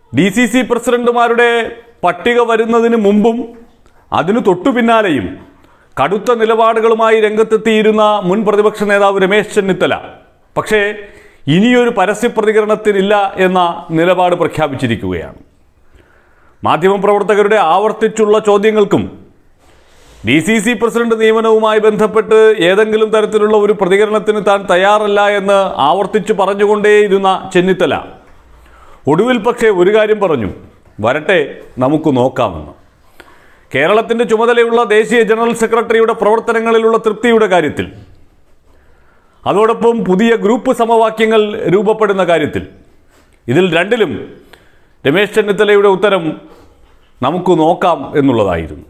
D C C പ്രസിഡന്റുമാരുടെ പട്ടിക വരുന്നതിന് മുമ്പും അതിനു തൊട്ടു പിന്നാലെയും കടുത്ത നിലപാടുകളുമായി രംഗത്തെത്തിയിരുന്ന മുൻ പ്രതിപക്ഷ നേതാവ് രമേശ് ചെന്നിത്തല പക്ഷേ ഇനിയൊരു പരസ്യ പ്രതികരണത്തിനില്ല എന്ന നിലപാട് പ്രഖ്യാപിച്ചിരിക്കുകയാണ് മാധ്യമപ്രവർത്തകരുടെ ആവർത്തിച്ചുള്ള ചോദ്യങ്ങൾക്കും ഡി സി സി പ്രസിഡന്റ് നിയമനവുമായി ബന്ധപ്പെട്ട് ഏതെങ്കിലും തരത്തിലുള്ള ഒരു പ്രതികരണത്തിന് താൻ തയ്യാറല്ല എന്ന് ആവർത്തിച്ചു പറഞ്ഞുകൊണ്ടേയിരുന്ന ചെന്നിത്തല ഒടുവിൽ പക്ഷേ ഒരു കാര്യം പറഞ്ഞു വരട്ടെ നമുക്ക് നോക്കാമെന്ന് കേരളത്തിന്റെ ചുമതലയുള്ള ദേശീയ ജനറൽ സെക്രട്ടറിയുടെ പ്രവർത്തനങ്ങളിലുള്ള തൃപ്തിയുടെ കാര്യത്തിൽ അതോടൊപ്പം പുതിയ ഗ്രൂപ്പ് സമവാക്യങ്ങൾ രൂപപ്പെടുന്ന കാര്യത്തിൽ ഇതിൽ രണ്ടിലും രമേശ് ചെന്നിത്തലയുടെ ഉത്തരം നമുക്ക് നോക്കാം എന്നുള്ളതായിരുന്നു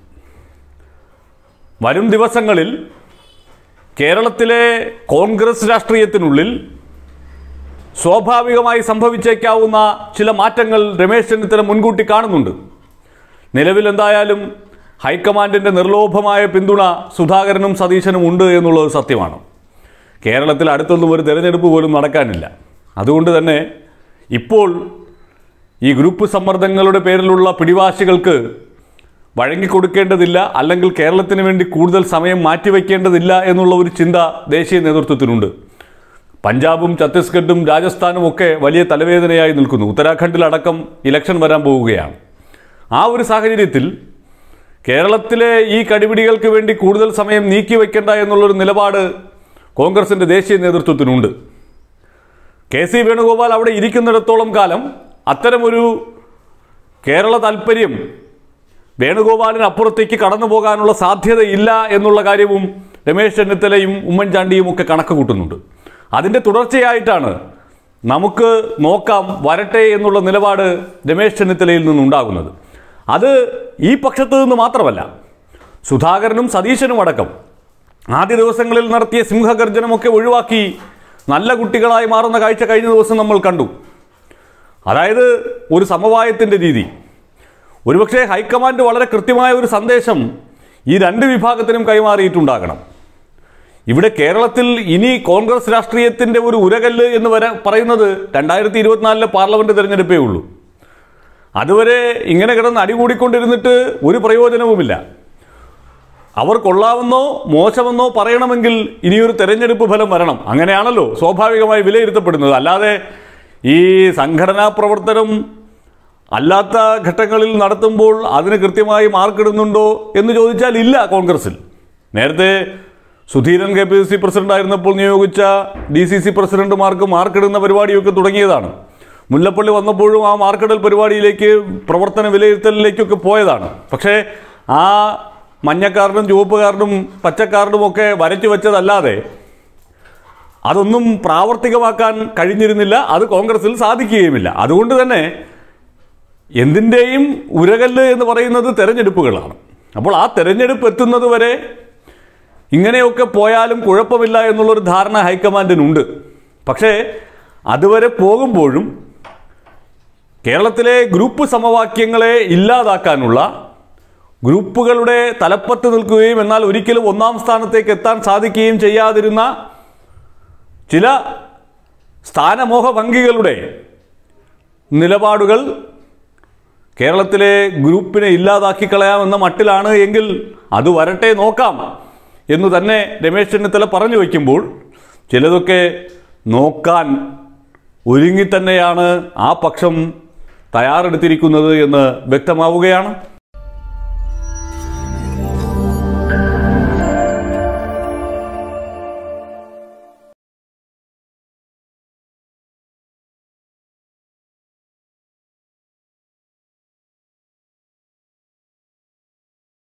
വരും ദിവസങ്ങളിൽ കേരളത്തിലെ കോൺഗ്രസ് രാഷ്ട്രീയത്തിനുള്ളിൽ സ്വാഭാവികമായി സംഭവിച്ചേക്കാവുന്ന ചില മാറ്റങ്ങൾ രമേശ് ചെന്നിത്തല മുൻകൂട്ടി കാണുന്നുണ്ട് നിലവിൽ എന്തായാലും ഹൈക്കമാൻഡിൻ്റെ നിർലോഭമായ പിന്തുണ സുധാകരനും സതീശനും ഉണ്ട് എന്നുള്ളത് സത്യമാണ് കേരളത്തിൽ അടുത്തൊന്നും ഒരു തെരഞ്ഞെടുപ്പ് പോലും നടക്കാനില്ല അതുകൊണ്ട് തന്നെ ഇപ്പോൾ ഈ ഗ്രൂപ്പ് സമ്മർദ്ദങ്ങളുടെ പേരിലുള്ള പിടിവാശികൾക്ക് വഴങ്ങിക്കൊടുക്കേണ്ടതില്ല അല്ലെങ്കിൽ കേരളത്തിന് വേണ്ടി കൂടുതൽ സമയം മാറ്റിവെക്കേണ്ടതില്ല എന്നുള്ള ഒരു ചിന്ത ദേശീയ നേതൃത്വത്തിനുണ്ട് പഞ്ചാബും ഛത്തീസ്ഗഡും രാജസ്ഥാനും ഒക്കെ വലിയ തലവേദനയായി നിൽക്കുന്നു ഉത്തരാഖണ്ഡിലടക്കം ഇലക്ഷൻ വരാൻ പോവുകയാണ് ആ ഒരു സാഹചര്യത്തിൽ കേരളത്തിലെ ഈ കടിപിടികൾക്ക് വേണ്ടി കൂടുതൽ സമയം നീക്കിവെക്കേണ്ട എന്നുള്ളൊരു നിലപാട് കോൺഗ്രസിൻ്റെ ദേശീയ നേതൃത്വത്തിനുണ്ട് കെ സി വേണുഗോപാൽ അവിടെ ഇരിക്കുന്നിടത്തോളം കാലം അത്തരമൊരു കേരള താല്പര്യം വേണുഗോപാലിന് അപ്പുറത്തേക്ക് കടന്നു പോകാനുള്ള സാധ്യതയില്ല എന്നുള്ള കാര്യവും രമേശ് ചെന്നിത്തലയും ഉമ്മൻചാണ്ടിയും ഒക്കെ കണക്ക് കൂട്ടുന്നുണ്ട് അതിൻ്റെ തുടർച്ചയായിട്ടാണ് നമുക്ക് നോക്കാം വരട്ടെ എന്നുള്ള നിലപാട് രമേശ് ചെന്നിത്തലയിൽ നിന്നുണ്ടാകുന്നത് അത് ഈ പക്ഷത്ത് നിന്ന് മാത്രമല്ല സുധാകരനും സതീശനും അടക്കം ആദ്യ ദിവസങ്ങളിൽ നടത്തിയ സിംഹഗർജനമൊക്കെ ഒഴിവാക്കി നല്ല കുട്ടികളായി മാറുന്ന കാഴ്ച കഴിഞ്ഞ ദിവസം നമ്മൾ കണ്ടു അതായത് ഒരു സമവായത്തിൻ്റെ രീതി ഒരുപക്ഷെ ഹൈക്കമാൻഡ് വളരെ കൃത്യമായ ഒരു സന്ദേശം ഈ രണ്ട് വിഭാഗത്തിനും കൈമാറിയിട്ടുണ്ടാകണം ഇവിടെ കേരളത്തിൽ ഇനി കോൺഗ്രസ് രാഷ്ട്രീയത്തിന്റെ ഒരു ഉരകല്ല് എന്ന് വരെ പറയുന്നത് രണ്ടായിരത്തി ഇരുപത്തിനാലിലെ പാർലമെന്റ് തെരഞ്ഞെടുപ്പേ ഉള്ളൂ അതുവരെ ഇങ്ങനെ കിടന്ന് അടികൂടിക്കൊണ്ടിരുന്നിട്ട് ഒരു പ്രയോജനവുമില്ല അവർ കൊള്ളാമെന്നോ മോശമെന്നോ പറയണമെങ്കിൽ ഇനിയൊരു തെരഞ്ഞെടുപ്പ് ഫലം വരണം അങ്ങനെയാണല്ലോ സ്വാഭാവികമായി വിലയിരുത്തപ്പെടുന്നത് അല്ലാതെ ഈ സംഘടനാ പ്രവർത്തനം അല്ലാത്ത ഘട്ടങ്ങളിൽ നടത്തുമ്പോൾ അതിന് കൃത്യമായി മാർക്കിടുന്നുണ്ടോ എന്ന് ചോദിച്ചാൽ ഇല്ല കോൺഗ്രസിൽ നേരത്തെ Sudheeran K P C C president ആയിരുന്നപ്പോൾ നിയോഗിച്ച ഡി സി സി പ്രസിഡന്റുമാർക്ക് മാർക്കിടുന്ന പരിപാടിയൊക്കെ തുടങ്ങിയതാണ് മുല്ലപ്പള്ളി വന്നപ്പോഴും ആ മാർക്കിടൽ പരിപാടിയിലേക്ക് പ്രവർത്തന വിലയിരുത്തലിലേക്കൊക്കെ പോയതാണ് പക്ഷേ ആ മഞ്ഞക്കാർഡും ചുവപ്പ് കാർഡും പച്ചക്കാർഡും ഒക്കെ വരച്ചു വെച്ചതല്ലാതെ അതൊന്നും പ്രാവർത്തികമാക്കാൻ കഴിഞ്ഞിരുന്നില്ല അത് കോൺഗ്രസിൽ സാധിക്കുകയുമില്ല അതുകൊണ്ട് തന്നെ എന്തിൻ്റെയും ഉരകല്ല് എന്ന് പറയുന്നത് തെരഞ്ഞെടുപ്പുകളാണ് അപ്പോൾ ആ തെരഞ്ഞെടുപ്പ് എത്തുന്നത് വരെ ഇങ്ങനെയൊക്കെ പോയാലും കുഴപ്പമില്ല എന്നുള്ളൊരു ധാരണ ഹൈക്കമാൻഡിനുണ്ട് പക്ഷേ അതുവരെ പോകുമ്പോഴും കേരളത്തിലെ ഗ്രൂപ്പ് സമവാക്യങ്ങളെ ഇല്ലാതാക്കാനുള്ള ഗ്രൂപ്പുകളുടെ തലപ്പത്ത് നിൽക്കുകയും എന്നാൽ ഒരിക്കലും ഒന്നാം സ്ഥാനത്തേക്ക് എത്താൻ സാധിക്കുകയും ചെയ്യാതിരുന്ന ചില സ്ഥാനമോഹ ഭംഗികളുടെ നിലപാടുകൾ കേരളത്തിലെ ഗ്രൂപ്പിനെ ഇല്ലാതാക്കി കളയാമെന്ന മട്ടിലാണ് എങ്കിൽ അത് വരട്ടെ നോക്കാം എന്ന് തന്നെ രമേശ് ചെന്നിത്തല പറഞ്ഞു വയ്ക്കുമ്പോൾ ചിലതൊക്കെ നോക്കാൻ ഒരുങ്ങി തന്നെയാണ് ആ പക്ഷം തയ്യാറെടുത്തിരിക്കുന്നത് എന്ന് വ്യക്തമാവുകയാണ്